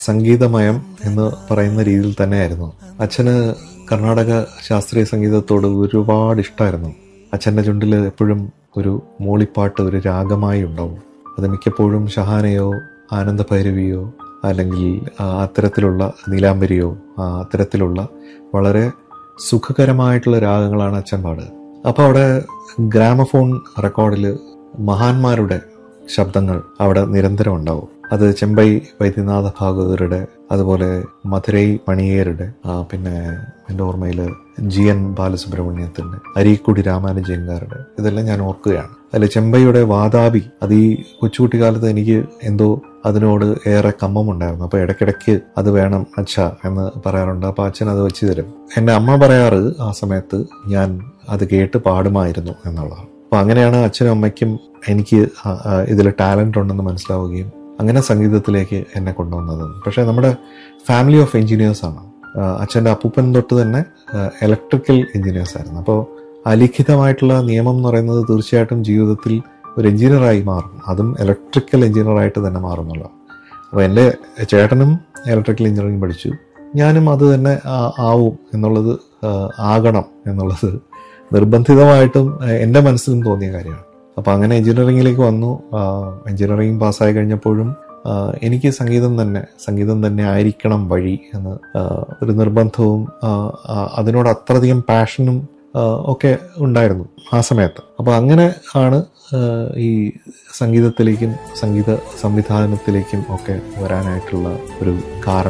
സംഗീതമയം എന്ന് പറയുന്ന രീതിയിൽ തന്നെയായിരുന്നു അച്ഛന് കർണാടക ശാസ്ത്രീയ സംഗീതത്തോട് ഒരുപാട് ഇഷ്ടമായിരുന്നു അച്ഛൻ്റെ ചുണ്ടിൽ എപ്പോഴും ഒരു മൂളിപ്പാട്ട് ഒരു രാഗമായി ഉണ്ടാവും അത് മിക്കപ്പോഴും ഷഹാനയോ ആനന്ദഭൈരവിയോ അല്ലെങ്കിൽ ആ, അത്തരത്തിലുള്ള നീലാംബരിയോ ആ, അത്തരത്തിലുള്ള വളരെ സുഖകരമായിട്ടുള്ള രാഗങ്ങളാണ് അച്ഛൻ പാടുക അപ്പോൾ അവിടെ ഗ്രാമഫോൺ റെക്കോർഡിൽ മഹാന്മാരുടെ ശബ്ദങ്ങൾ അവിടെ നിരന്തരം ഉണ്ടാവും അത് ചെമ്പൈ വൈദ്യനാഥ ഭാഗവതരുടെ അതുപോലെ മധുരൈ മണിയേരുടെ ആ, പിന്നെ എൻ്റെ ഓർമ്മയിൽ ജി എൻ ബാലസുബ്രഹ്മണ്യത്തിൻ്റെ അരീക്കുടി രാമാനുജയങ്കാരുടെ ഇതെല്ലാം ഞാൻ ഓർക്കുകയാണ് അതിൽ ചെമ്പൈയുടെ വാതാപി അത് ഈ കൊച്ചുകുട്ടിക്കാലത്ത് എനിക്ക് എന്തോ അതിനോട് ഏറെ കമ്മമുണ്ടായിരുന്നു അപ്പോൾ ഇടയ്ക്കിടയ്ക്ക് അത് വേണം അച്ഛ എന്ന് പറയാറുണ്ട് അപ്പോൾ അച്ഛൻ അത് വെച്ച് തരും എൻ്റെ അമ്മ പറയാറ് ആ സമയത്ത് ഞാൻ അത് കേട്ട് പാടുമായിരുന്നു എന്നുള്ളതാണ് അപ്പോൾ അങ്ങനെയാണ് അച്ഛനും അമ്മയ്ക്കും എനിക്ക് ഇതിൽ ടാലൻ്റ് ഉണ്ടെന്ന് മനസ്സിലാവുകയും അങ്ങനെ സംഗീതത്തിലേക്ക് എന്നെ കൊണ്ടുവന്നത് പക്ഷേ നമ്മുടെ ഫാമിലി ഓഫ് എഞ്ചിനീയേഴ്സ് ആണ് അച്ഛൻ്റെ അപ്പൂപ്പൻ തൊട്ട് തന്നെ ഇലക്ട്രിക്കൽ എഞ്ചിനീയേഴ്സ് ആയിരുന്നു അപ്പോൾ അലിഖിതമായിട്ടുള്ള നിയമം എന്ന് പറയുന്നത് തീർച്ചയായിട്ടും ജീവിതത്തിൽ ഒരു എഞ്ചിനീയറായി മാറും അതും ഇലക്ട്രിക്കൽ എഞ്ചിനീയറായിട്ട് തന്നെ മാറുന്നുള്ള അപ്പോൾ എൻ്റെ ചേട്ടനും ഇലക്ട്രിക്കൽ എഞ്ചിനീയറിംഗ് പഠിച്ചു ഞാനും അത് തന്നെ ആ- ആവും എന്നുള്ളത് ആ, ആകണം എന്നുള്ളത് നിർബന്ധിതമായിട്ടും ആ, എൻ്റെ മനസ്സിലും തോന്നിയ കാര്യമാണ് അപ്പോൾ അങ്ങനെ എഞ്ചിനീയറിംഗിലേക്ക് വന്നു എഞ്ചിനീയറിംഗ് പാസ്സായി കഴിഞ്ഞപ്പോഴും ആ, എനിക്ക് സംഗീതം തന്നെ സംഗീതം തന്നെ ആയിരിക്കണം വഴി എന്ന് ആ, ഒരു നിർബന്ധവും ആ, ആ, അതിനോട് അത്രയധികം പാഷനും ആ, ഒക്കെ ഉണ്ടായിരുന്നു ആ സമയത്ത് അപ്പോൾ അങ്ങനെ ആണ് ആ, ഈ സംഗീതത്തിലേക്കും സംഗീത സംവിധാനത്തിലേക്കും ഒക്കെ വരാനായിട്ടുള്ള ഒരു കാരണം